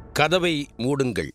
கதவை மூடுங்கள்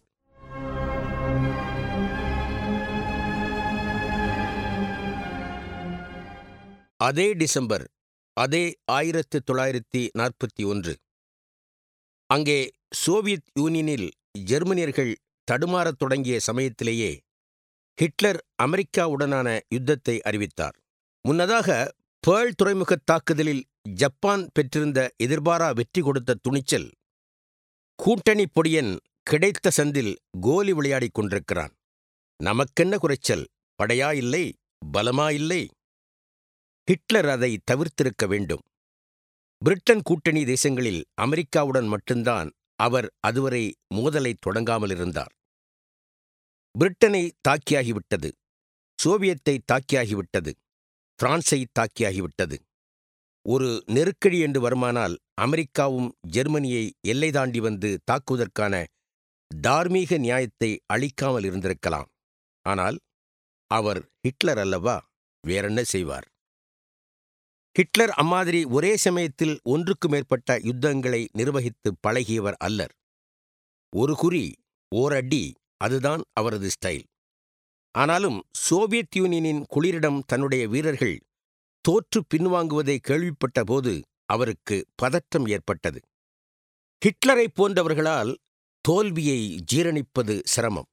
அதே டிசம்பர் அதே ஆயிரத்து தொள்ளாயிரத்தி நாற்பத்தி ஒன்று அங்கே சோவியத் யூனியனில் ஜெர்மனியர்கள் தடுமாறத் தொடங்கிய சமயத்திலேயே ஹிட்லர் அமெரிக்காவுடனான யுத்தத்தை அறிவித்தார் முன்னதாக பேர்ல் துறைமுகத் தாக்குதலில் ஜப்பான் பெற்றிருந்த எதிர்பாரா வெற்றி கொடுத்த துணிச்சல் கூட்டணி பொடியன் கிடைத்த சந்தில் கோலி விளையாடிக் கொண்டிருக்கிறான் நமக்கென்ன குறைச்சல் படையா இல்லை பலமா இல்லை ஹிட்லர் அதை தவிர்த்திருக்க வேண்டும் பிரிட்டன் கூட்டணி தேசங்களில் அமெரிக்காவுடன் மட்டும்தான் அவர் அதுவரை மோதலை தொடங்காமல் இருந்தார் பிரிட்டனை தாக்கியாகிவிட்டது சோவியத்தை தாக்கியாகிவிட்டது பிரான்ஸை தாக்கியாகிவிட்டது ஒரு நெருக்கடி என்று வருமானால் அமெரிக்காவும் ஜெர்மனியை எல்லை தாண்டி வந்து தாக்குவதற்கான தார்மீக நியாயத்தை அளிக்காமல் இருந்திருக்கலாம் ஆனால் அவர் ஹிட்லர் அல்லவா வேறென்ன செய்வார் ஹிட்லர் அம்மாதிரி ஒரே சமயத்தில் ஒன்றுக்கு மேற்பட்ட யுத்தங்களை நிர்வகித்து பழகியவர் அல்லர் ஒரு குறி ஓர் அடி அதுதான் அவரது ஸ்டைல் ஆனாலும் சோவியத் யூனியனின் குளிரிடம் தன்னுடைய வீரர்கள் தோற்று பின்வாங்குவதை கேள்விப்பட்ட போது அவருக்கு பதற்றம் ஏற்பட்டது ஹிட்லரைப் போன்றவர்களால் தோல்வியை ஜீரணிப்பது சிரமம்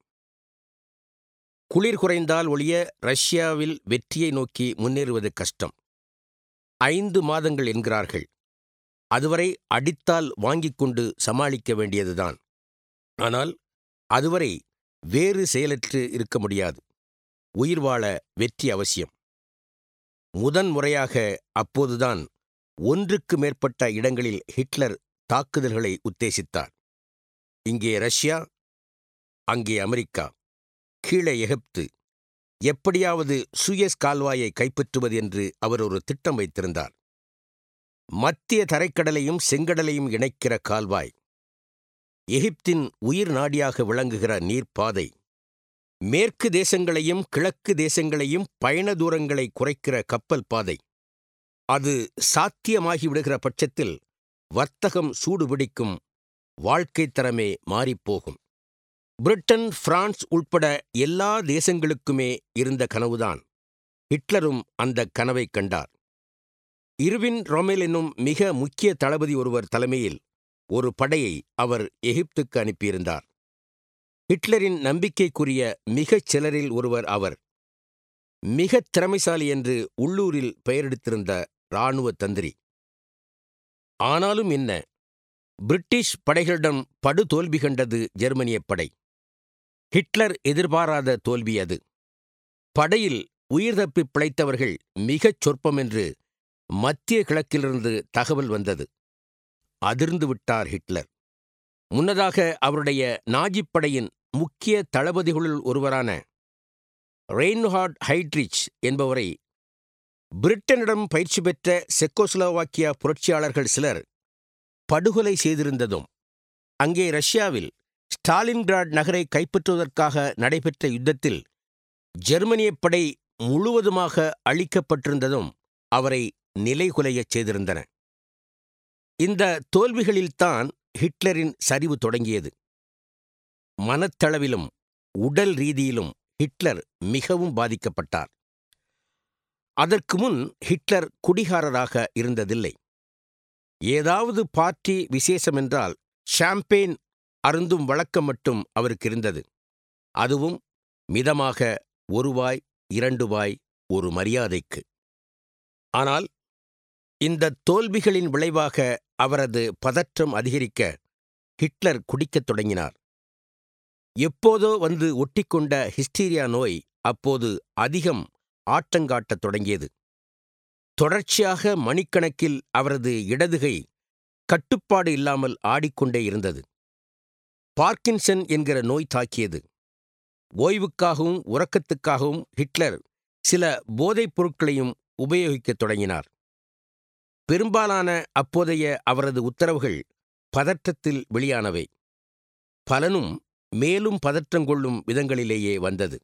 குளிர் குறைந்தால் ஒழிய ரஷ்யாவில் வெற்றியை நோக்கி முன்னேறுவது கஷ்டம் ஐந்து மாதங்கள் என்கிறார்கள் அதுவரை அடித்தால் வாங்கிக் கொண்டு சமாளிக்க வேண்டியதுதான் ஆனால் அதுவரை வேறு செயலற்று இருக்க முடியாது உயிர் வாழ வெற்றி அவசியம் முதன் முறையாக அப்போதுதான் ஒன்றுக்கு மேற்பட்ட இடங்களில் ஹிட்லர் தாக்குதல்களை உத்தேசித்தார் இங்கே ரஷ்யா அங்கே அமெரிக்கா கீழே எகிப்து எப்படியாவது சுயஸ் கால்வாயை கைப்பற்றுவது என்று அவர் ஒரு திட்டம் வைத்திருந்தார் மத்திய தரைக்கடலையும் செங்கடலையும் இணைக்கிற கால்வாய் எகிப்தின் உயிர் நாடியாக விளங்குகிற நீர்ப்பாதை மேற்கு தேசங்களையும் கிழக்கு தேசங்களையும் பயண தூரங்களை குறைக்கிற கப்பல் பாதை அது சாத்தியமாகிவிடுகிற பட்சத்தில் வர்த்தகம் சூடுபிடிக்கும் வாழ்க்கைத் தரமே மாறிப்போகும் பிரிட்டன் பிரான்ஸ் உட்பட எல்லா தேசங்களுக்குமே இருந்த கனவுதான் ஹிட்லரும் அந்த கனவை கண்டார் இருவின் ரோமெல் என்னும் மிக முக்கிய தளபதி ஒருவர் தலைமையில் ஒரு படையை அவர் எகிப்துக்கு அனுப்பியிருந்தார் ஹிட்லரின் நம்பிக்கைக்குரிய மிகச் சிலரில் ஒருவர் அவர் மிகத் திறமைசாலி என்று உள்ளூரில் பெயரெடுத்திருந்த இராணுவ தந்திரி ஆனாலும் என்ன பிரிட்டிஷ் படைகளிடம் படுதோல்வி கண்டது ஜெர்மனிய படை ஹிட்லர் எதிர்பாராத தோல்வி அது படையில் உயிர் தப்பி பிழைத்தவர்கள் மிகச் சொற்பம் என்று மத்திய கிழக்கிலிருந்து தகவல் வந்தது அதிர்ந்து விட்டார் ஹிட்லர் முன்னதாக அவருடைய நாஜிப் படையின் முக்கிய தளபதிகளுள் ஒருவரான ரெயின்ஹார்ட் ஹைட்ரிச் என்பவரை பிரிட்டனிடம் பயிற்சி பெற்ற செக்கோஸ்லோவாக்கியா புரட்சியாளர்கள் சிலர் படுகொலை செய்திருந்ததும் அங்கே ரஷ்யாவில் ஸ்டாலின்கிராட் நகரை கைப்பற்றுவதற்காக நடைபெற்ற யுத்தத்தில் ஜெர்மனிய படை முழுவதுமாக அழிக்கப்பட்டிருந்ததும் அவரை நிலைகுலையச் செய்திருந்தன இந்த தோல்விகளில்தான் ஹிட்லரின் சரிவு தொடங்கியது மனத்தளவிலும் உடல் ரீதியிலும் ஹிட்லர் மிகவும் பாதிக்கப்பட்டார் அதற்கு முன் ஹிட்லர் குடிகாரராக இருந்ததில்லை ஏதாவது பார்ட்டி விசேஷமென்றால் ஷாம்பெயின் அருந்தும் வழக்கம் மட்டும் அவருக்கு இருந்தது அதுவும் மிதமாக ஒரு வாய் இரண்டு வாய் ஒரு மரியாதைக்கு ஆனால் இந்த தோல்விகளின் விளைவாக அவரது பதற்றம் அதிகரிக்க ஹிட்லர் குடிக்கத் தொடங்கினார் எப்போதோ வந்து ஒட்டிக்கொண்ட ஹிஸ்டீரியா நோய் அப்போது அதிகம் ஆட்டங்காட்டத் தொடங்கியது தொடர்ச்சியாக மணிக்கணக்கில் அவரது இடதுகை கட்டுப்பாடு இல்லாமல் ஆடிக்கொண்டே இருந்தது பார்க்கின்சன் என்கிற நோய் தாக்கியது ஓய்வுக்காகவும் உறக்கத்துக்காகவும் ஹிட்லர் சில போதைப் பொருட்களையும் உபயோகிக்கத் தொடங்கினார் பெரும்பாலான அப்போதைய அவரது உத்தரவுகள் பதற்றத்தில் வெளியானவை பலனும் மேலும் பதற்றங்கொள்ளும் விதங்களிலேயே வந்தது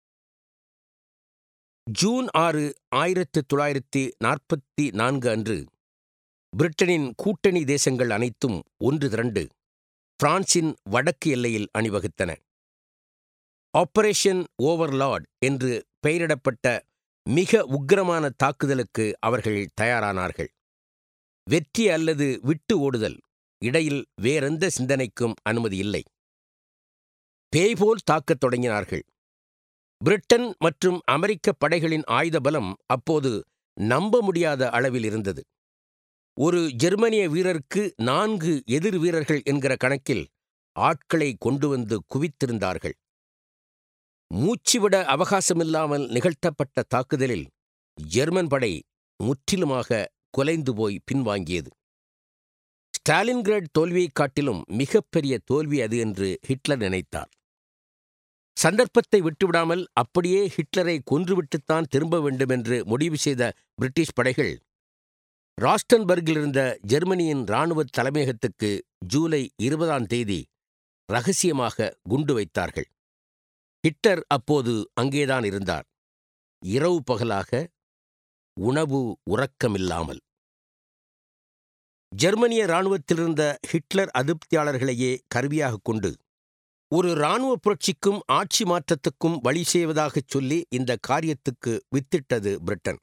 ஜூன் ஆறு ஆயிரத்து தொள்ளாயிரத்தி நாற்பத்தி நான்கு அன்று பிரிட்டனின் கூட்டணி தேசங்கள் அனைத்தும் ஒன்று திரண்டு பிரான்சின் வடக்கு எல்லையில் அணிவகுத்தன ஆபரேஷன் ஓவர்லார்ட் என்று பெயரிடப்பட்ட மிக உக்கிரமான தாக்குதலுக்கு அவர்கள் தயாரானார்கள் வெற்றி அல்லது விட்டு ஓடுதல் இடையில் வேறெந்த சிந்தனைக்கும் அனுமதி இல்லை பேய்போல் தாக்கத் தொடங்கினார்கள் பிரிட்டன் மற்றும் அமெரிக்க படைகளின் ஆயுத பலம் அப்போது நம்ப முடியாத அளவில் இருந்தது ஒரு ஜெர்மனிய வீரருக்கு நான்கு எதிர் வீரர்கள் என்கிற கணக்கில் ஆட்களை கொண்டு வந்து குவித்திருந்தார்கள் மூச்சுவிட அவகாசமில்லாமல் நிகழ்த்தப்பட்ட தாக்குதலில் ஜெர்மன் படை முற்றிலுமாக குலைந்து போய் பின்வாங்கியது ஸ்டாலின்கிராட் தோல்வியைக் காட்டிலும் மிகப்பெரிய தோல்வி அது என்று ஹிட்லர் நினைத்தார் சந்தர்ப்பத்தை விட்டுவிடாமல் அப்படியே ஹிட்லரை கொன்றுவிட்டுத்தான் திரும்ப வேண்டும் என்று முடிவு செய்த பிரிட்டிஷ் படைகள் ராஸ்டன்பர்கில் இருந்த ஜெர்மனியின் இராணுவ தலைமையகத்துக்கு ஜூலை இருபதாம் தேதி ரகசியமாக குண்டு வைத்தார்கள் ஹிட்லர் அப்போது அங்கேதான் இருந்தார் இரவு பகலாக உணவு உறக்கமில்லாமல் ஜெர்மனிய இராணுவத்திலிருந்த ஹிட்லர் அதிருப்தியாளர்களையே கருவியாகக் கொண்டு ஒரு இராணுவ புரட்சிக்கும் ஆட்சி மாற்றத்துக்கும் வழி செய்வதாகச் சொல்லி இந்த காரியத்துக்கு வித்திட்டது பிரிட்டன்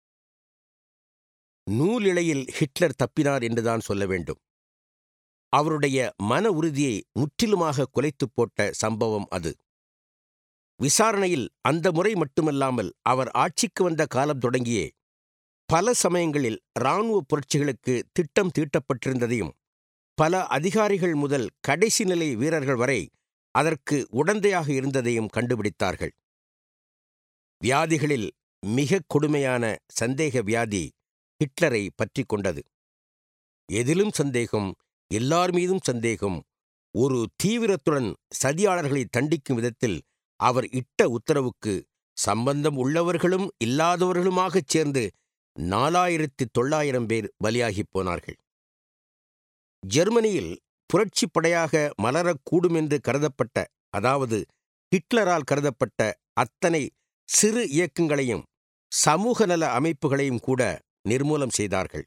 நூலிழையில் ஹிட்லர் தப்பினார் என்றுதான் சொல்ல வேண்டும் அவருடைய மன உறுதியை முற்றிலுமாக குலைத்துப் போட்ட சம்பவம் அது விசாரணையில் அந்த முறை மட்டுமல்லாமல் அவர் ஆட்சிக்கு வந்த காலம் தொடங்கியே பல சமயங்களில் இராணுவ புரட்சிகளுக்கு திட்டம் தீட்டப்பட்டிருந்ததையும் பல அதிகாரிகள் முதல் கடைசி நிலை வீரர்கள் வரை அதற்கு உடந்தையாக இருந்ததையும் கண்டுபிடித்தார்கள் வியாதிகளில் மிக கொடுமையான சந்தேக வியாதி ஹிட்லரை பற்றி கொண்டது எதிலும் சந்தேகம் எல்லார் மீதும் சந்தேகம் ஒரு தீவிரத்துடன் சதியாளர்களை தண்டிக்கும் விதத்தில் அவர் இட்ட உத்தரவுக்கு சம்பந்தம் உள்ளவர்களும் இல்லாதவர்களுமாகச் சேர்ந்து நாலாயிரத்தி தொள்ளாயிரம் பேர் பலியாகிப் போனார்கள் ஜெர்மனியில் புரட்சிப் படையாக மலரக்கூடும் என்று கருதப்பட்ட அதாவது ஹிட்லரால் கருதப்பட்ட அத்தனை சிறு இயக்கங்களையும் சமூக நல அமைப்புகளையும் கூட நிர்மூலம் செய்தார்கள்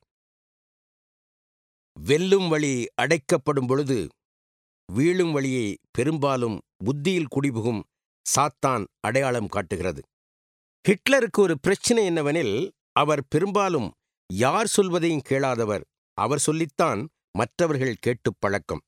வெல்லும் வழி அடைக்கப்படும் பொழுது வீழும் வழியை பெரும்பாலும் புத்தியில் குடிபுகும் சாத்தான் அடையாளம் காட்டுகிறது ஹிட்லருக்கு ஒரு பிரச்சனை என்னவெனில் அவர் பெரும்பாலும் யார் சொல்வதையும் கேளாதவர் அவர் சொல்லித்தான் மற்றவர்கள் கேட்டுப் பழக்கம்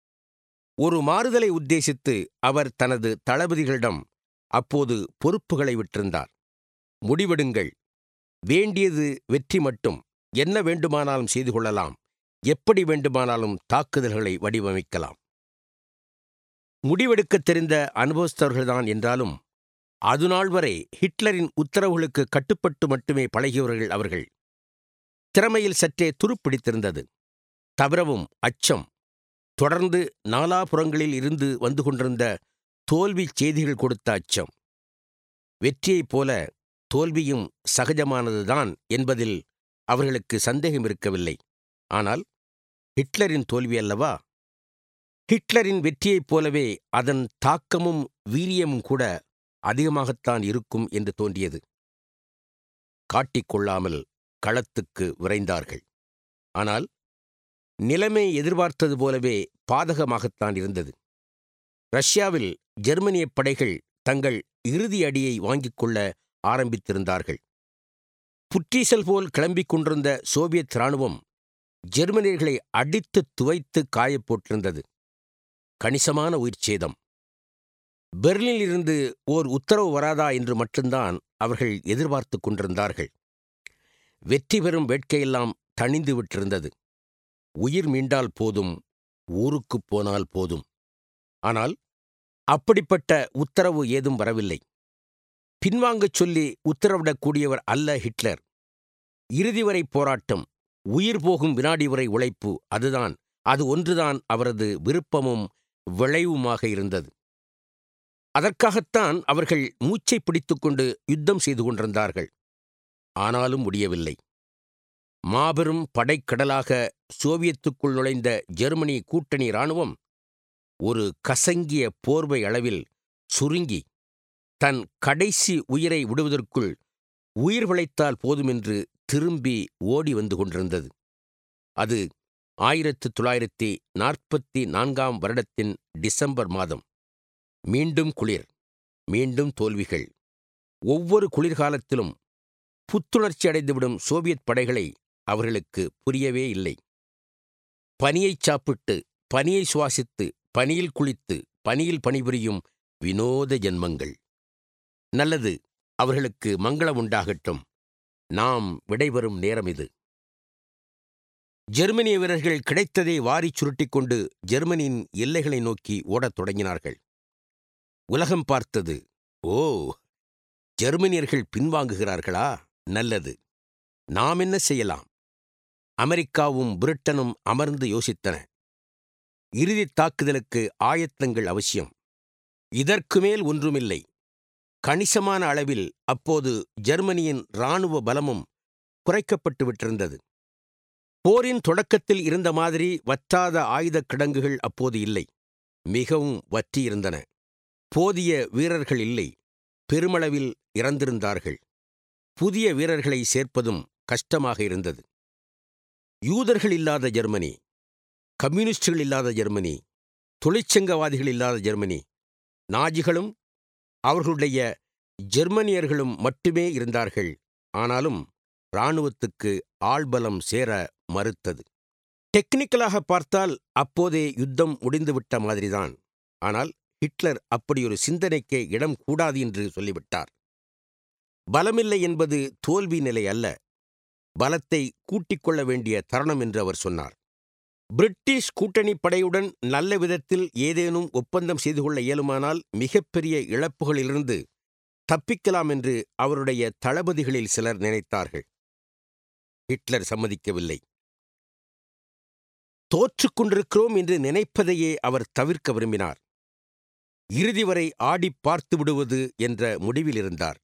ஒரு மாறுதலை உத்தேசித்து அவர் தனது தளபதிகளிடம் அப்போது பொறுப்புகளை விட்டிருந்தார் முடிவெடுங்கள் வேண்டியது வெற்றி மட்டும் என்ன வேண்டுமானாலும் செய்து கொள்ளலாம் எப்படி வேண்டுமானாலும் தாக்குதல்களை வடிவமைக்கலாம் முடிவெடுக்கத் தெரிந்த அனுபவஸ்தவர்கள்தான் என்றாலும் அதுநாள் வரை ஹிட்லரின் உத்தரவுகளுக்கு கட்டுப்பட்டு மட்டுமே பழகியவர்கள் அவர்கள் திறமையில் சற்றே துருப்பிடித்திருந்தது தவிரவும் அச்சம் தொடர்ந்து நாலாபுறங்களில் இருந்து வந்து கொண்டிருந்த தோல்விச் செய்திகள் கொடுத்த அச்சம் வெற்றியைப் போல தோல்வியும் சகஜமானதுதான் என்பதில் அவர்களுக்கு சந்தேகம் இருக்கவில்லை ஆனால் ஹிட்லரின் தோல்வி அல்லவா ஹிட்லரின் வெற்றியைப் போலவே அதன் தாக்கமும் வீரியமும் கூட அதிகமாகத்தான் இருக்கும் என்று தோன்றியது காட்டிக்கொள்ளாமல் களத்துக்கு விரைந்தார்கள் ஆனால் நிலைமை எதிர்பார்த்தது போலவே பாதகமாகத்தான் இருந்தது ரஷ்யாவில் ஜெர்மனிய படைகள் தங்கள் இறுதி அடியை வாங்கிக் கொள்ள ஆரம்பித்திருந்தார்கள் புற்றீசல் போல் கிளம்பிக் கொண்டிருந்த சோவியத் இராணுவம் ஜெர்மனியர்களை அடித்து துவைத்து காயப்போட்டிருந்தது கணிசமான உயிர்ச்சேதம் பெர்லினிலிருந்து ஓர் உத்தரவு வராதா என்று மட்டும்தான் அவர்கள் எதிர்பார்த்து கொண்டிருந்தார்கள் வெற்றி பெறும் வேட்கையெல்லாம் தணிந்து விட்டிருந்தது உயிர் மீண்டால் போதும் ஊருக்குப் போனால் போதும் ஆனால் அப்படிப்பட்ட உத்தரவு ஏதும் வரவில்லை பின்வாங்கச் சொல்லி உத்தரவிடக்கூடியவர் அல்ல ஹிட்லர் இறுதி வரை போராட்டம் உயிர் போகும் வினாடி வரை உழைப்பு அதுதான் அது ஒன்றுதான் அவரது விருப்பமும் விளைவுமாக இருந்தது அதற்காகத்தான் அவர்கள் மூச்சை பிடித்துக்கொண்டு யுத்தம் செய்து கொண்டிருந்தார்கள் ஆனாலும் முடியவில்லை மாபெரும் படைக்கடலாக சோவியத்துக்குள் நுழைந்த ஜெர்மனி கூட்டணி இராணுவம் ஒரு கசங்கிய போர்வை அளவில் சுருங்கி தன் கடைசி உயிரை விடுவதற்குள் உயிர் பிழைத்தால் போதுமென்று திரும்பி ஓடி வந்து கொண்டிருந்தது அது ஆயிரத்து தொள்ளாயிரத்தி நாற்பத்தி நான்காம் வருடத்தின் டிசம்பர் மாதம் மீண்டும் குளிர் மீண்டும் தோல்விகள் ஒவ்வொரு குளிர்காலத்திலும் புத்துணர்ச்சி அடைந்துவிடும் சோவியத் படைகளை அவர்களுக்கு புரியவே இல்லை பனியைச் சாப்பிட்டு பனியை சுவாசித்து பனியில் குளித்து பனியில் பணிபுரியும் வினோத ஜென்மங்கள் நல்லது அவர்களுக்கு மங்களம் உண்டாகட்டும் நாம் விடைபெறும் நேரம் இது ஜெர்மனிய வீரர்கள் கிடைத்ததை வாரிச் சுருட்டிக் கொண்டு ஜெர்மனியின் எல்லைகளை நோக்கி ஓடத் தொடங்கினார்கள் உலகம் பார்த்தது ஓ ஜெர்மனியர்கள் பின்வாங்குகிறார்களா நல்லது நாம் என்ன செய்யலாம் அமெரிக்காவும் பிரிட்டனும் அமர்ந்து யோசித்தன இறுதித் தாக்குதலுக்கு ஆயத்தங்கள் அவசியம் இதற்கு மேல் ஒன்றுமில்லை கணிசமான அளவில் அப்போது ஜெர்மனியின் இராணுவ பலமும் குறைக்கப்பட்டு விட்டிருந்தது போரின் தொடக்கத்தில் இருந்த மாதிரி வற்றாத ஆயுதக் கிடங்குகள் அப்போது இல்லை மிகவும் வற்றியிருந்தன போதிய வீரர்கள் இல்லை பெருமளவில் இறந்திருந்தார்கள் புதிய வீரர்களை சேர்ப்பதும் கஷ்டமாக இருந்தது யூதர்கள் இல்லாத ஜெர்மனி கம்யூனிஸ்டுகள் இல்லாத ஜெர்மனி தொழிற்சங்கவாதிகள் இல்லாத ஜெர்மனி நாஜிகளும் அவர்களுடைய ஜெர்மனியர்களும் மட்டுமே இருந்தார்கள் ஆனாலும் இராணுவத்துக்கு ஆள்பலம் சேர மறுத்தது டெக்னிக்கலாக பார்த்தால் அப்போதே யுத்தம் முடிந்துவிட்ட மாதிரிதான் ஆனால் ஹிட்லர் அப்படியொரு சிந்தனைக்கே இடம் கூடாது என்று சொல்லிவிட்டார் பலமில்லை என்பது தோல்வி நிலை அல்ல பலத்தை கூட்டிக் கொள்ள வேண்டிய தருணம் என்று அவர் சொன்னார் பிரிட்டிஷ் கூட்டணி படையுடன் நல்ல விதத்தில் ஏதேனும் ஒப்பந்தம் செய்து கொள்ள இயலுமானால் மிகப்பெரிய இழப்புகளிலிருந்து தப்பிக்கலாம் என்று அவருடைய தளபதிகளில் சிலர் நினைத்தார்கள் ஹிட்லர் சம்மதிக்கவில்லை தோற்றுக் கொண்டிருக்கிறோம் என்று நினைப்பதையே அவர் தவிர்க்க விரும்பினார் இறுதி வரை ஆடி பார்த்து விடுவது என்ற முடிவில் இருந்தார்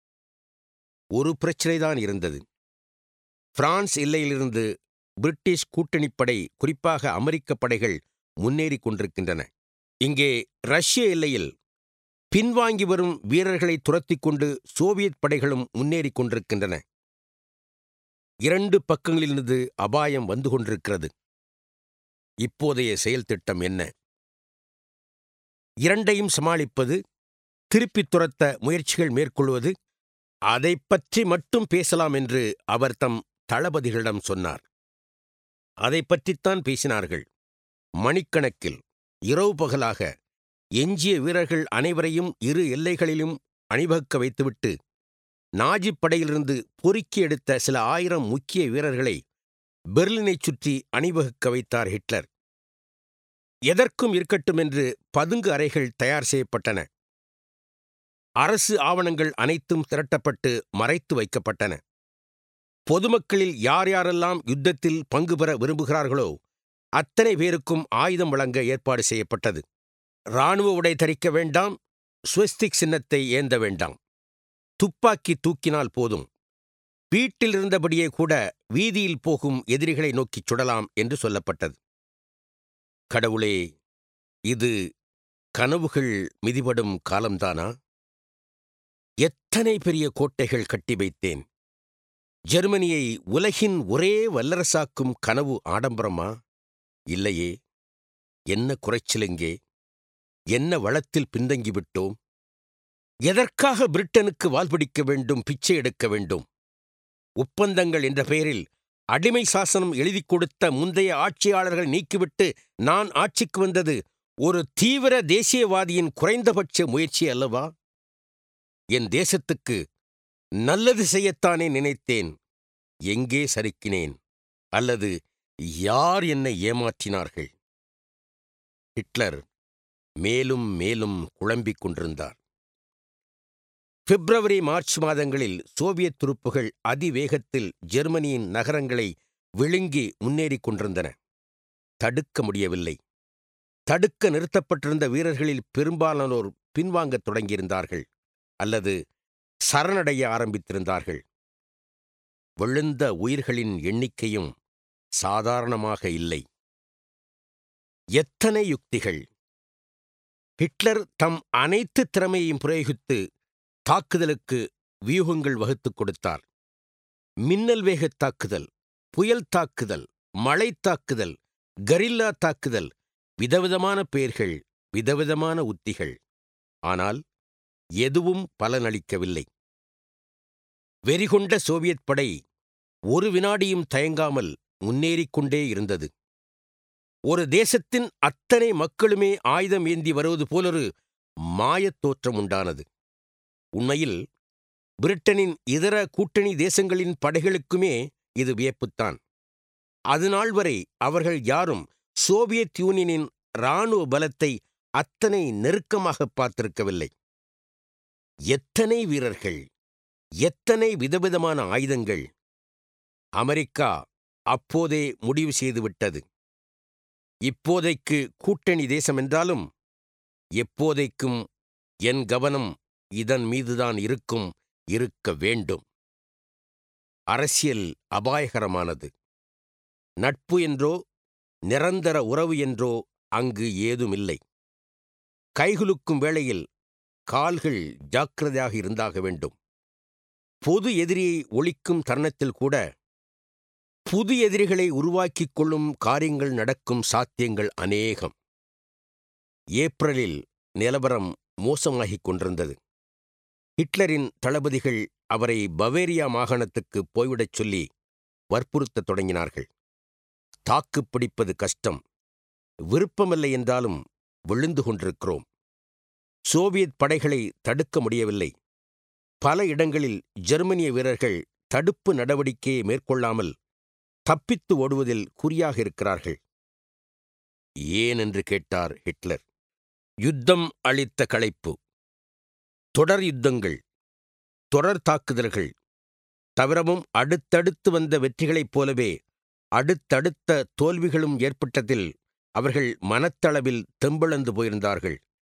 ஒரு பிரச்சனைதான் இருந்தது பிரான்ஸ் எல்லையிலிருந்து பிரிட்டிஷ் கூட்டணிப்படை குறிப்பாக அமெரிக்க படைகள் முன்னேறிக் கொண்டிருக்கின்றன இங்கே ரஷ்ய எல்லையில் பின்வாங்கி வரும் வீரர்களை துரத்திக் கொண்டு சோவியத் படைகளும் முன்னேறிக் கொண்டிருக்கின்றன இரண்டு பக்கங்களிலிருந்து அபாயம் வந்து கொண்டிருக்கிறது இப்போதைய செயல் திட்டம் என்ன இரண்டையும் சமாளிப்பது திருப்பித் துரத்த முயற்சிகள் மேற்கொள்வது அதை பற்றி மட்டும் பேசலாம் என்று அவர் தம் தளபதிகளிடம் சொன்னார் அதை பற்றித்தான் பேசினார்கள் மணிக்கணக்கில் இரவு பகலாக எஞ்சிய வீரர்கள் அனைவரையும் இரு எல்லைகளிலும் அணிவகுக்க வைத்துவிட்டு நாஜிப் படையிலிருந்து பொறுக்கி எடுத்த சில ஆயிரம் முக்கிய வீரர்களை பெர்லினைச் சுற்றி அணிவகுக்க வைத்தார் ஹிட்லர் எதற்கும் இருக்கட்டும் என்று பதுங்கு அறைகள் தயார் செய்யப்பட்டன அரசு ஆவணங்கள் அனைத்தும் திரட்டப்பட்டு மறைத்து வைக்கப்பட்டன பொதுமக்களில் யார் யாரெல்லாம் யுத்தத்தில் பங்கு பெற விரும்புகிறார்களோ அத்தனை பேருக்கும் ஆயுதம் வழங்க ஏற்பாடு செய்யப்பட்டது இராணுவ உடை தரிக்க வேண்டாம் ஸ்வஸ்திக் சின்னத்தை ஏந்த வேண்டாம் துப்பாக்கி தூக்கினால் போதும் வீட்டில் இருந்தபடியே கூட வீதியில் போகும் எதிரிகளை நோக்கிச் சுடலாம் என்று சொல்லப்பட்டது கடவுளே இது கனவுகள் மிதிபடும் காலம்தானா எத்தனை பெரிய கோட்டைகள் கட்டி வைத்தேன் ஜெர்மனியை உலகின் ஒரே வல்லரசாக்கும் கனவு ஆடம்பரமா இல்லையே என்ன குறைச்சலுங்கே என்ன வளத்தில் பின்தங்கிவிட்டோம் எதற்காக பிரிட்டனுக்கு வால்பிடிக்க வேண்டும் பிச்சை எடுக்க வேண்டும் ஒப்பந்தங்கள் என்ற பெயரில் அடிமை சாசனம் எழுதிக் கொடுத்த முந்தைய ஆட்சியாளர்கள் நீக்கிவிட்டு நான் ஆட்சிக்கு வந்தது ஒரு தீவிர தேசியவாதியின் குறைந்தபட்ச முயற்சி அல்லவா என் தேசத்துக்கு நல்லது செய்யத்தானே நினைத்தேன் எங்கே சறுக்கினேன் அல்லது யார் என்னை ஏமாற்றினார்கள் ஹிட்லர் மேலும் மேலும் குழம்பிக் கொண்டிருந்தார் பிப்ரவரி மார்ச் மாதங்களில் சோவியத் துருப்புகள் அதிவேகத்தில் ஜெர்மனியின் நகரங்களை விழுங்கி முன்னேறிக் கொண்டிருந்தன தடுக்க முடியவில்லை தடுக்க நிறுத்தப்பட்டிருந்த வீரர்களில் பெரும்பாலானோர் பின்வாங்கத் தொடங்கியிருந்தார்கள் அல்லது சரணடைய ஆரம்பித்திருந்தார்கள் விழுந்த உயிர்களின் எண்ணிக்கையும் சாதாரணமாக இல்லை எத்தனை யுக்திகள் ஹிட்லர் தம் அனைத்து திறமையையும் பிரயோகித்து தாக்குதலுக்கு வியூகங்கள் வகுத்துக் கொடுத்தார் மின்னல் வேகத் தாக்குதல் புயல் தாக்குதல் மழை தாக்குதல் கரில்லா தாக்குதல் விதவிதமான பெயர்கள் விதவிதமான உத்திகள் ஆனால் எதுவும் பலனளிக்கவில்லை வெறிகொண்ட சோவியத் படை ஒரு வினாடியும் தயங்காமல் முன்னேறிக் கொண்டே இருந்தது ஒரு தேசத்தின் அத்தனை மக்களுமே ஆயுதம் ஏந்தி வருவது போலொரு மாயத் தோற்றம் உண்டானது உண்மையில் பிரிட்டனின் இதர கூட்டணி தேசங்களின் படைகளுக்குமே இது வியப்புத்தான் அதுநாள் வரை அவர்கள் யாரும் சோவியத் யூனியனின் இராணுவ பலத்தை அத்தனை நெருக்கமாக பார்த்திருக்கவில்லை எத்தனை வீரர்கள் எத்தனை விதவிதமான ஆயுதங்கள் அமெரிக்கா அப்போதே முடிவு செய்துவிட்டது இப்போதைக்கு கூட்டணி தேசம் என்றாலும் எப்போதைக்கும் என் கவனம் இதன் மீதுதான் இருக்கும் இருக்க வேண்டும் அரசியல் அபாயகரமானது நட்பு என்றோ நிரந்தர உறவு என்றோ அங்கு ஏதுமில்லை கைகுலுக்கும் வேளையில் கால்கள் ஜாக்கிரதையாக இருந்தாக வேண்டும் பொது எதிரியை ஒழிக்கும் தருணத்தில் கூட புது எதிரிகளை உருவாக்கிக் கொள்ளும் காரியங்கள் நடக்கும் சாத்தியங்கள் அநேகம் ஏப்ரலில் நிலவரம் மோசமாகிக் கொண்டிருந்தது ஹிட்லரின் தளபதிகள் அவரை பவேரியா மாகாணத்துக்கு போய்விடச் சொல்லி வற்புறுத்தத் தொடங்கினார்கள் தாக்குப் பிடிப்பது கஷ்டம் விருப்பமில்லை என்றாலும் விழுந்து கொண்டிருக்கிறோம் சோவியத் படைகளை தடுக்க முடியவில்லை பல இடங்களில் ஜெர்மனிய வீரர்கள் தடுப்பு நடவடிக்கையை மேற்கொள்ளாமல் தப்பித்து ஓடுவதில் குறியாக இருக்கிறார்கள் ஏன் என்று கேட்டார் ஹிட்லர் யுத்தம் அளித்த களைப்பு தொடர் யுத்தங்கள் தொடர் தாக்குதல்கள் தவிரவும் அடுத்தடுத்து வந்த வெற்றிகளைப் போலவே அடுத்தடுத்த தோல்விகளும் ஏற்பட்டதில் அவர்கள் மனத்தளவில் தெம்பிழந்து போயிருந்தார்கள்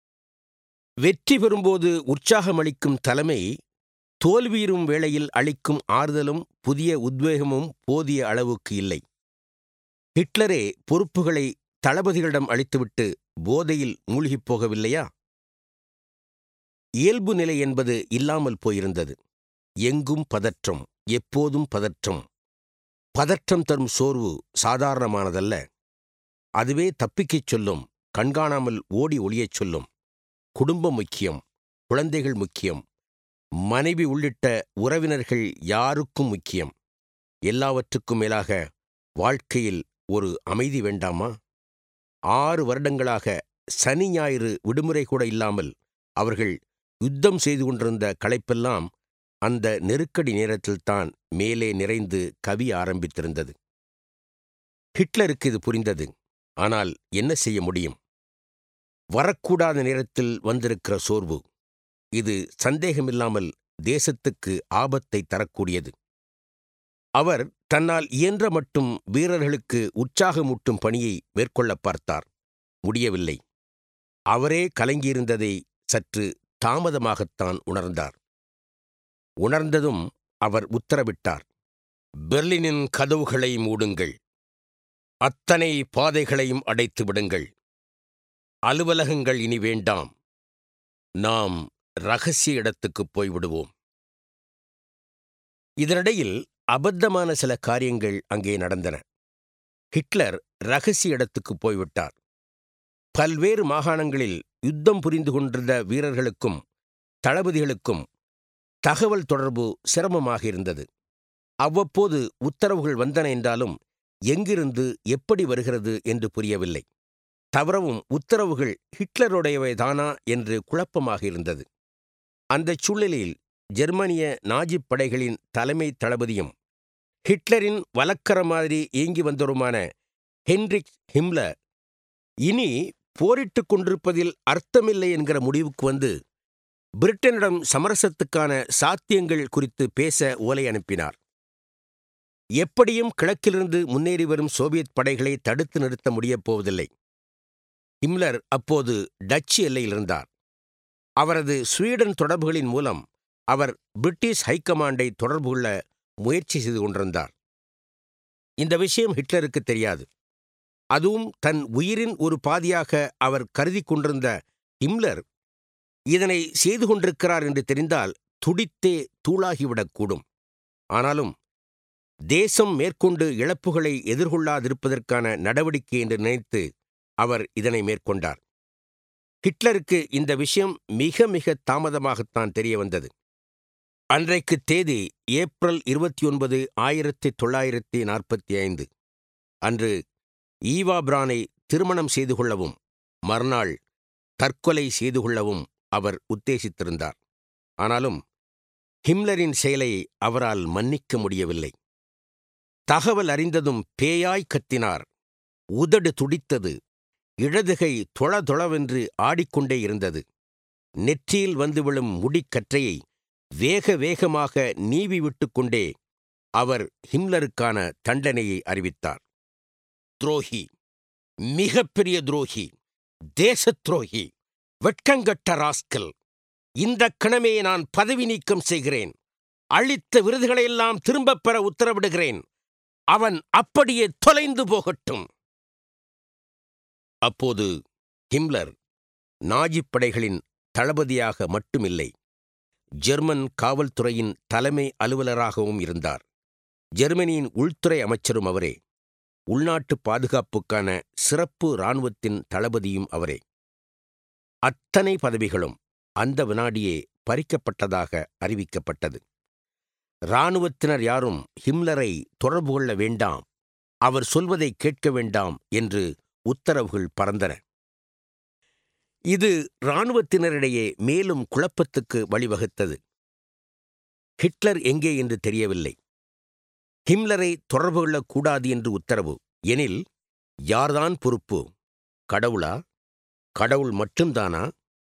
வெற்றி பெறும்போது உற்சாகமளிக்கும் தலைமை தோல்வியுறும் வேளையில் அளிக்கும் ஆறுதலும் புதிய உத்வேகமும் போதிய அளவுக்கு இல்லை ஹிட்லரே பொறுப்புகளை தளபதிகளிடம் அளித்துவிட்டு போதையில் மூழ்கிப் போகவில்லையா இயல்பு நிலை என்பது இல்லாமல் போயிருந்தது எங்கும் பதற்றம் எப்போதும் பதற்றம் பதற்றம் தரும் சோர்வு சாதாரணமானதல்ல அதுவே தப்பிக்கச் சொல்லும் கண்காணாமல் ஓடி ஒளியச் சொல்லும் குடும்பம் முக்கியம் குழந்தைகள் முக்கியம் மனைவி உள்ளிட்ட உறவினர்கள் யாருக்கும் முக்கியம் எல்லாவற்றுக்கும் மேலாக வாழ்க்கையில் ஒரு அமைதி வேண்டாமா ஆறு வருடங்களாக சனி ஞாயிறு விடுமுறை கூட இல்லாமல் அவர்கள் யுத்தம் செய்து கொண்டிருந்த களைப்பெல்லாம் அந்த நெருக்கடி நேரத்தில்தான் மேலே நிறைந்து கவி ஆரம்பித்திருந்தது ஹிட்லருக்கு இது புரிந்தது ஆனால் என்ன செய்ய முடியும் வரக்கூடாத நேரத்தில் வந்திருக்கிற சோர்வு இது சந்தேகமில்லாமல் தேசத்துக்கு ஆபத்தை தரக்கூடியது அவர் தன்னால் இயன்ற மட்டும் வீரர்களுக்கு உற்சாகமூட்டும் பணியை மேற்கொள்ள பார்த்தார் முடியவில்லை அவரே கலங்கியிருந்ததை சற்று தாமதமாகத்தான் உணர்ந்தார் உணர்ந்ததும் அவர் உத்தரவிட்டார் பெர்லினின் கதவுகளை மூடுங்கள் அத்தனை பாதைகளையும் அடைத்து விடுங்கள் அலுவலகங்கள் இனி வேண்டாம் நாம் ரகசிய இடத்துக்குப் போய்விடுவோம் இதனிடையில் அபத்தமான சில காரியங்கள் அங்கே நடந்தன ஹிட்லர் ரகசிய இடத்துக்குப் போய்விட்டார் பல்வேறு மாகாணங்களில் யுத்தம் புரிந்து கொண்டிருந்த வீரர்களுக்கும் தளபதிகளுக்கும் தகவல் தொடர்பு சிரமமாக இருந்தது அவ்வப்போது உத்தரவுகள் வந்தன என்றாலும் எங்கிருந்து எப்படி வருகிறது என்று புரியவில்லை தவறவும் உத்தரவுகள் ஹிட்லருடையவைதானா என்று குழப்பமாக இருந்தது அந்தச் சூழ்நிலையில் ஜெர்மனிய நாஜிப் படைகளின் தலைமை தளபதியும் ஹிட்லரின் வலக்கர மாதிரி இயங்கி வந்தவருமான ஹென்ரிக் ஹிம்லர் இனி போரிட்டுக் கொண்டிருப்பதில் அர்த்தமில்லை என்கிற முடிவுக்கு வந்து பிரிட்டனிடம் சமரசத்துக்கான சாத்தியங்கள் குறித்து பேச ஓலை அனுப்பினார் எப்படியும் கிழக்கிலிருந்து முன்னேறி வரும் சோவியத் படைகளை தடுத்து நிறுத்த முடியப் போவதில்லை ஹிம்லர் அப்போது டச்சு எல்லையில் இருந்தார் அவரது ஸ்வீடன் தொடர்புகளின் மூலம் அவர் பிரிட்டிஷ் ஹைக்கமாண்டை தொடர்பு கொள்ள முயற்சி செய்து கொண்டிருந்தார் இந்த விஷயம் ஹிட்லருக்கு தெரியாது அதுவும் தன் உயிரின் ஒரு பாதியாக அவர் கருதி கொண்டிருந்த ஹிம்லர் இதனை செய்து கொண்டிருக்கிறார் என்று தெரிந்தால் துடித்தே தூளாகிவிடக்கூடும் ஆனாலும் தேசம் மேற்கொண்டு இழப்புகளை எதிர்கொள்ளாதிருப்பதற்கான நடவடிக்கை என்று நினைத்து அவர் இதனை மேற்கொண்டார் ஹிட்லருக்கு இந்த விஷயம் மிக மிக தாமதமாகத்தான் தெரிய வந்தது அன்றைக்கு தேதி ஏப்ரல் இருபத்தி ஒன்பது ஆயிரத்தி தொள்ளாயிரத்தி நாற்பத்தி ஐந்து அன்று ஈவா பிரானை திருமணம் செய்து கொள்ளவும் மறுநாள் தற்கொலை செய்து கொள்ளவும் அவர் உத்தேசித்திருந்தார் ஆனாலும் ஹிம்லரின் செயலை அவரால் மன்னிக்க முடியவில்லை தகவல் அறிந்ததும் பேயாய் கத்தினார் உதடு துடித்தது இடதுகை தொளதொளவென்று ஆடிக்கொண்டே இருந்தது நெற்றியில் வந்து விழும் முடிக்கற்றையை வேக வேகமாக நீவி விட்டுக்கொண்டே அவர் ஹிம்லருக்கான தண்டனையை அறிவித்தார் துரோகி மிகப்பெரிய துரோகி தேசத் துரோகி வெட்கங்கட்ட ராஸ்கல் இந்த கணமே நான் பதவி நீக்கம் செய்கிறேன் அளித்த விருதுகளையெல்லாம் திரும்பப் பெற உத்தரவிடுகிறேன் அவன் அப்படியே தொலைந்து போகட்டும் அப்போது ஹிம்லர் நாஜிப் படைகளின் தளபதியாக மட்டுமில்லை ஜெர்மன் காவல்துறையின் தலைமை அலுவலராகவும் இருந்தார் ஜெர்மனியின் உள்துறை அமைச்சரும் அவரே உள்நாட்டு பாதுகாப்புக்கான சிறப்பு இராணுவத்தின் தளபதியும் அவரே அத்தனை பதவிகளும் அந்த வினாடியே பறிக்கப்பட்டதாக அறிவிக்கப்பட்டது இராணுவத்தினர் யாரும் ஹிம்லரை தொடர்பு கொள்ள வேண்டாம் அவர் சொல்வதை கேட்க வேண்டாம் என்று உத்தரவுகள் பறந்தன இது இராணுவத்தினரிடையே மேலும் குழப்பத்துக்கு வழிவகுத்தது ஹிட்லர் எங்கே என்று தெரியவில்லை ஹிம்லரை தொடர்பு கொள்ளக்கூடாது என்று உத்தரவு எனில் யார்தான் பொறுப்பு கடவுளா கடவுள் மட்டும்தானா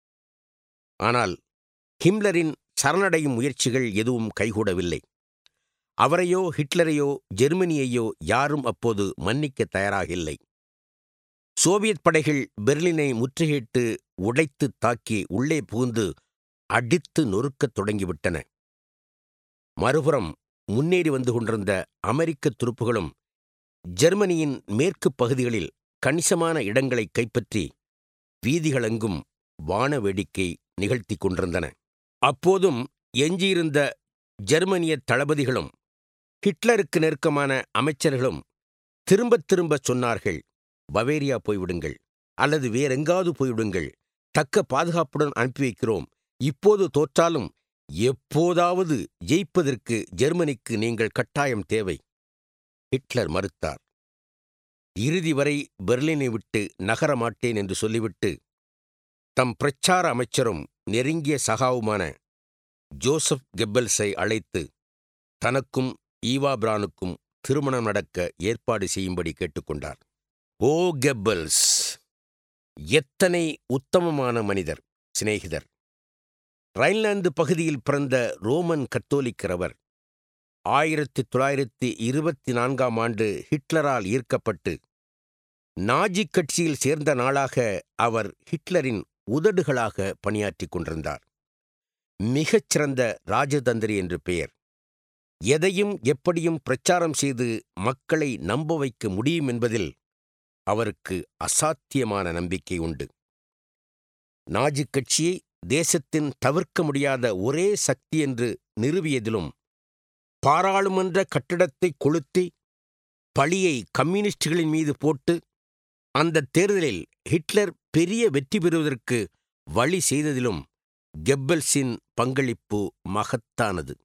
ஆனால் ஹிம்லரின் சரணடையும் முயற்சிகள் எதுவும் கைகூடவில்லை அவரையோ ஹிட்லரையோ ஜெர்மனியையோ யாரும் அப்போது மன்னிக்க தயாராக இல்லை சோவியத் படைகள் பெர்லினை முற்றுகையிட்டு உடைத்து தாக்கி உள்ளே புகுந்து அடித்து நொறுக்கத் தொடங்கிவிட்டன மறுபுறம் முன்னேறி வந்து கொண்டிருந்த அமெரிக்க துருப்புகளும் ஜெர்மனியின் மேற்குப் பகுதிகளில் கணிசமான இடங்களை கைப்பற்றி வீதிகளெங்கும் வான வேடிக்கை நிகழ்த்திக் கொண்டிருந்தன அப்போதும் எஞ்சியிருந்த ஜெர்மனிய தளபதிகளும் ஹிட்லருக்கு நெருக்கமான அமைச்சர்களும் திரும்பத் திரும்பச் சொன்னார்கள் பவேரியா போய்விடுங்கள் அல்லது வேறெங்காவது போய்விடுங்கள் தக்க பாதுகாப்புடன் அனுப்பி வைக்கிறோம் இப்போது தோற்றாலும் எப்போதாவது ஜெயிப்பதற்கு ஜெர்மனிக்கு நீங்கள் கட்டாயம் தேவை ஹிட்லர் மறுத்தார் இறுதி வரை பெர்லினை விட்டு நகர மாட்டேன் என்று சொல்லிவிட்டு தம் பிரச்சார அமைச்சரும் நெருங்கிய சகாவுமான ஜோசப் கெப்பல்ஸை அழைத்து தனக்கும் ஈவா பிரானுக்கும் திருமணம் நடக்க ஏற்பாடு செய்யும்படி கேட்டுக்கொண்டார் ஓ கெப்பல்ஸ் எத்தனை உத்தமமான மனிதர் சிநேகிதர் ரைன்லாந்து பகுதியில் பிறந்த ரோமன் கத்தோலிக்கர் அவர் ஆயிரத்தி தொள்ளாயிரத்தி இருபத்தி நான்காம் ஆண்டு ஹிட்லரால் ஈர்க்கப்பட்டு நாஜி கட்சியில் சேர்ந்த நாளாக அவர் ஹிட்லரின் உதடுகளாக பணியாற்றிக் கொண்டிருந்தார் மிகச்சிறந்த ராஜதந்திரி என்று பெயர் எதையும் எப்படியும் பிரச்சாரம் செய்து மக்களை நம்ப வைக்க முடியும் என்பதில் அவருக்கு அசாத்தியமான நம்பிக்கை உண்டு நாஜி கட்சியை தேசத்தின் தவிர்க்க முடியாத ஒரே சக்தி என்று நிறுவியதிலும் பாராளுமன்ற கட்டிடத்தை கொளுத்தி பழியை கம்யூனிஸ்டுகளின் மீது போட்டு அந்த தேர்தலில் ஹிட்லர் பெரிய வெற்றி பெறுவதற்கு வழி செய்ததிலும் கெப்பல்ஸின் பங்களிப்பு மகத்தானது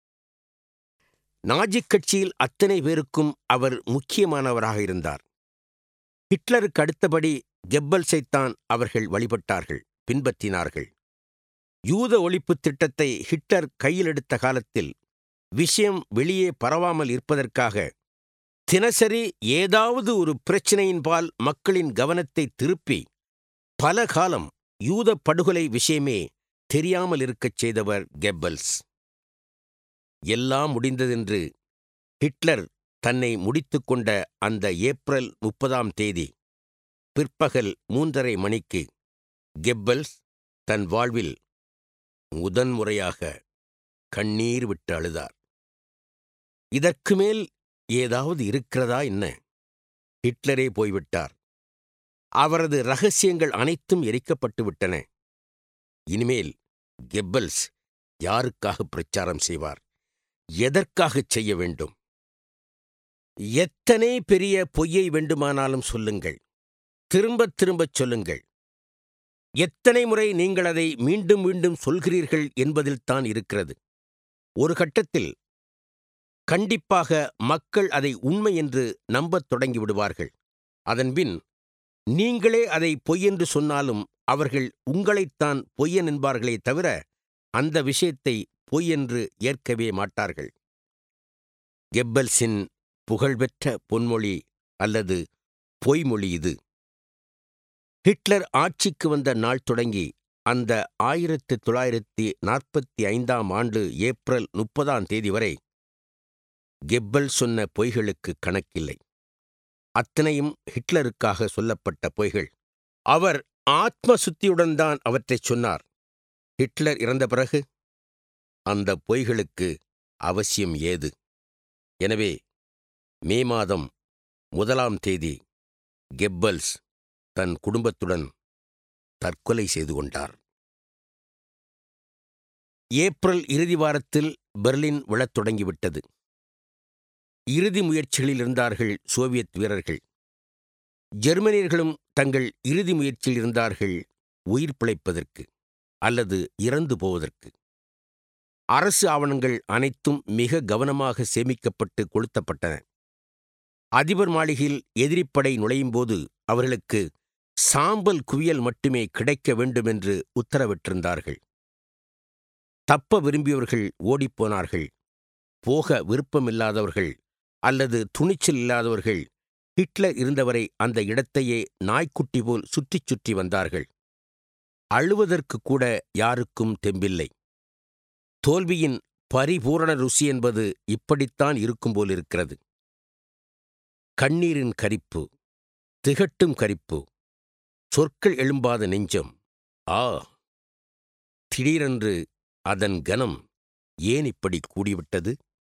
நாஜிக் கட்சியில் அத்தனை பேருக்கும் அவர் முக்கியமானவராக இருந்தார் ஹிட்லருக்கு அடுத்தபடி கெப்பல்ஸைத்தான் அவர்கள் வழிபட்டார்கள் பின்பற்றினார்கள் யூத ஒழிப்புத் திட்டத்தை ஹிட்லர் கையில் எடுத்த காலத்தில் விஷயம் வெளியே பரவாமல் இருப்பதற்காக தினசரி ஏதாவது ஒரு பிரச்சினையின்பால் மக்களின் கவனத்தை திருப்பி பல காலம் யூத படுகொலை விஷயமே தெரியாமல் இருக்கச் செய்தவர் கெப்பல்ஸ் எல்லாம் முடிந்ததென்று ஹிட்லர் தன்னை முடித்துக்கொண்ட அந்த ஏப்ரல் முப்பதாம் தேதி பிற்பகல் மூன்றரை மணிக்கு கெப்பல்ஸ் தன் வாழ்வில் முதன்முறையாக கண்ணீர் விட்டு அழுதார் இதற்கு மேல் ஏதாவது இருக்கிறதா என்ன ஹிட்லரே போய்விட்டார் அவரது ரகசியங்கள் அனைத்தும் எரிக்கப்பட்டு விட்டன இனிமேல் கெப்பல்ஸ் யாருக்காக பிரச்சாரம் செய்வார் எதற்காகச் செய்ய வேண்டும் எத்தனை பெரிய பொய்யை வேண்டுமானாலும் சொல்லுங்கள் திரும்பத் திரும்பச் சொல்லுங்கள் எத்தனை முறை நீங்கள் அதை மீண்டும் மீண்டும் சொல்கிறீர்கள் என்பதில்தான் இருக்கிறது ஒரு கட்டத்தில் கண்டிப்பாக மக்கள் அதை உண்மை என்று நம்பத் தொடங்கி விடுவார்கள் அதன்பின் நீங்களே அதை பொய்யென்று சொன்னாலும் அவர்கள் உங்களைத்தான் பொய்யன் என்பார்களே தவிர அந்த விஷயத்தை பொய்யென்று ஏற்கவே மாட்டார்கள் கெப்பல்ஸின் புகழ்பெற்ற பொன்மொழி அல்லது பொய்மொழி இது ஹிட்லர் ஆட்சிக்கு வந்த நாள் தொடங்கி அந்த ஆயிரத்து தொள்ளாயிரத்தி நாற்பத்தி ஐந்தாம் ஆண்டு ஏப்ரல் முப்பதாம் தேதி வரை கெப்பல் சொன்ன பொய்களுக்கு கணக்கில்லை அத்தனையும் ஹிட்லருக்காக சொல்லப்பட்ட பொய்கள் அவர் ஆத்ம சுத்தியுடன் தான் அவற்றைச் சொன்னார் ஹிட்லர் இறந்த பிறகு அந்த பொய்களுக்கு அவசியம் ஏது எனவே மே மாதம் முதலாம் தேதி கெப்பல்ஸ் தன் குடும்பத்துடன் தற்கொலை செய்து கொண்டார் ஏப்ரல் இறுதி வாரத்தில் பெர்லின் விழத் தொடங்கிவிட்டது இறுதி முயற்சிகளில் இருந்தார்கள் சோவியத் வீரர்கள் ஜெர்மனியர்களும் தங்கள் இறுதி முயற்சியில் இருந்தார்கள் உயிர் பிழைப்பதற்கு அல்லது இறந்து போவதற்கு அரசு ஆவணங்கள் அனைத்தும் மிக கவனமாக சேமிக்கப்பட்டு கொளுத்தப்பட்டன அதிபர் மாளிகையில் எதிரிப்படை நுழையும்போது அவர்களுக்கு சாம்பல் குவியல் மட்டுமே கிடைக்க வேண்டுமென்று உத்தரவிட்டிருந்தார்கள் தப்ப விரும்பியவர்கள் ஓடிப்போனார்கள் போக விருப்பமில்லாதவர்கள் அல்லது துணிச்சல் இல்லாதவர்கள் ஹிட்லர் இருந்தவரை அந்த இடத்தையே நாய்க்குட்டி போல் சுற்றிச் சுற்றி வந்தார்கள் அழுவதற்கு கூட யாருக்கும் தெம்பில்லை தோல்வியின் பரிபூரண ருசி என்பது இப்படித்தான் இருக்கும் போலிருக்கிறது கண்ணீரின் கரிப்பு திகட்டும் கரிப்பு சொற்கள் எழும்பாத நெஞ்சம் ஆ திடீரென்று அதன் கனம் ஏன் இப்படி கூடிவிட்டது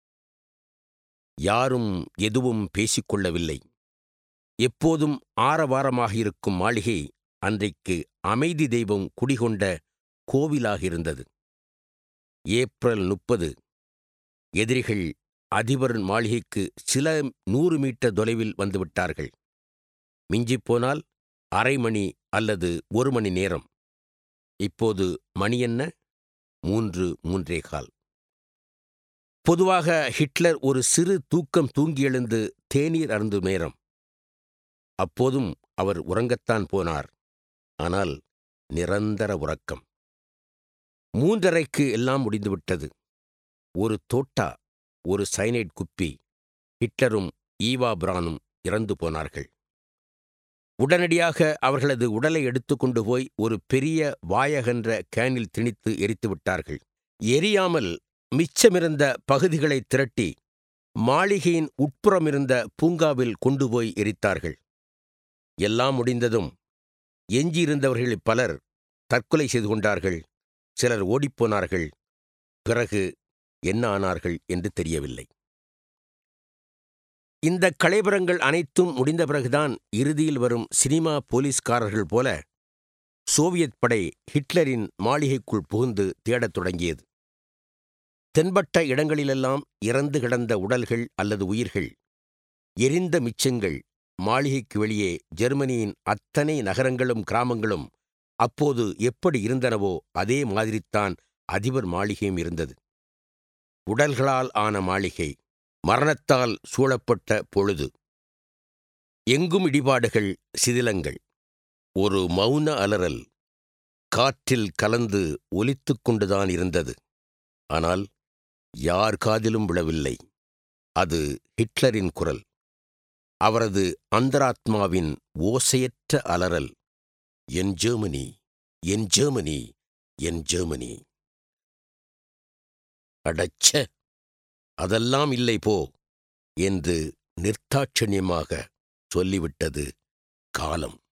யாரும் எதுவும் பேசிக்கொள்ளவில்லை எப்போதும் ஆரவாரமாக இருக்கும் மாளிகை அன்றைக்கு அமைதி தெய்வம் குடிகொண்ட கோவிலாக இருந்தது ஏப்ரல் முப்பது எதிரிகள் அதிபர் மாளிகைக்கு சில நூறு மீட்டர் தொலைவில் வந்துவிட்டார்கள் மிஞ்சிப்போனால் அரை மணி அல்லது ஒரு மணி நேரம் இப்போது மணி என்ன மூன்று மூன்றே கால் பொதுவாக ஹிட்லர் ஒரு சிறு தூக்கம் தூங்கி எழுந்து தேநீர் அருந்தும் நேரம் அப்போதும் அவர் உறங்கத்தான் போனார் ஆனால் நிரந்தர உறக்கம் மூன்றரைக்கு எல்லாம் முடிந்துவிட்டது ஒரு தோட்டா ஒரு சைனைட் குப்பி ஹிட்லரும் ஈவா பிரானும் இறந்து போனார்கள் உடனடியாக அவர்களது உடலை எடுத்துக்கொண்டு போய் ஒரு பெரிய வாயகன்ற கேனில் திணித்து எரித்து விட்டார்கள் எரியாமல் மிச்சமிருந்த பகுதிகளை திரட்டி மாளிகையின் உட்புறமிருந்த பூங்காவில் கொண்டு போய் எரித்தார்கள் எல்லாம் முடிந்ததும் எஞ்சியிருந்தவர்களில் பலர் தற்கொலை செய்து கொண்டார்கள் சிலர் ஓடிப்போனார்கள் பிறகு என்ன ஆனார்கள் என்று தெரியவில்லை இந்த களைபரங்கள் அனைத்தும் முடிந்த பிறகுதான் இறுதியில் வரும் சினிமா போலீஸ்காரர்கள் போல சோவியத் படை ஹிட்லரின் மாளிகைக்குள் புகுந்து தேடத் தொடங்கியது தென்பட்ட இடங்களிலெல்லாம் இறந்து கிடந்த உடல்கள் அல்லது உயிர்கள் எரிந்த மிச்சங்கள் மாளிகைக்கு வெளியே ஜெர்மனியின் அத்தனை நகரங்களும் கிராமங்களும் அப்போது எப்படி இருந்தனவோ அதே மாதிரித்தான் அதிபர் மாளிகையும் இருந்தது உடல்களால் ஆன மாளிகை மரணத்தால் சூழப்பட்ட பொழுது எங்கும் இடிபாடுகள் சிதிலங்கள் ஒரு மௌன அலறல் காற்றில் கலந்து ஒலித்துக் கொண்டுதான் இருந்தது ஆனால் யார் காதிலும் விழவில்லை அது ஹிட்லரின் குரல் அவரது அந்தராத்மாவின் ஓசையற்ற அலறல் என் ஜெர்மனி என் ஜெர்மனி என் ஜெர்மனி அடச்ச அதெல்லாம் இல்லை போ என்று நிர்த்தாட்சண்யமாக சொல்லிவிட்டது காலம்